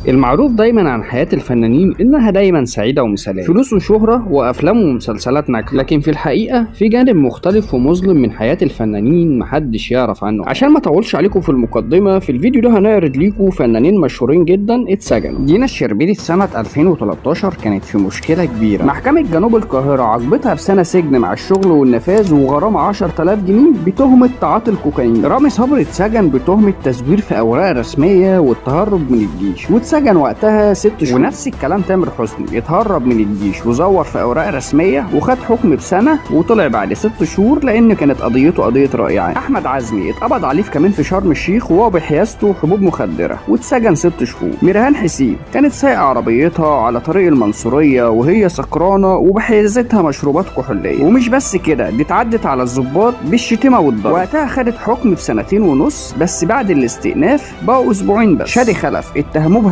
المعروف دايما عن حياة الفنانين إنها دايما سعيدة ومثالية فلوس وشهرة وأفلام ومسلسلات ناجحة لكن في الحقيقة في جانب مختلف ومظلم من حياة الفنانين محدش يعرف عنه عشان ما اطولش عليكم في المقدمة في الفيديو ده هنعرض ليكم فنانين مشهورين جدا اتسجنوا دينا الشربيني سنة 2013 كانت في مشكلة كبيرة محكمة جنوب القاهرة عاقبتها بسنة سجن مع الشغل والنفاذ وغرامة 10000 جنيه بتهمة تعاطي الكوكايين رامي صبري اتسجن بتهمة تزوير في أوراق رسمية والتهرب من الجيش واتسجن وقتها ست شهور ونفس الكلام تامر حسني اتهرب من الجيش وزور في أوراق رسمية وخد حكم بسنة وطلع بعد ست شهور لأن كانت قضيته قضية رائعة أحمد عزمي اتقبض عليه كمان في شرم الشيخ وهو بحيازته حبوب مخدرة واتسجن ست شهور ميرهان حسين كانت سايقة عربيتها على طريق المنصورية وهي سكرانة وبحيازتها مشروبات كحولية ومش بس كده دي اتعدت على الضباط بالشتيمة والضرب وقتها خدت حكم بسنتين ونص بس بعد الاستئناف بقوا أسبوعين بس شادي خلف اتهموه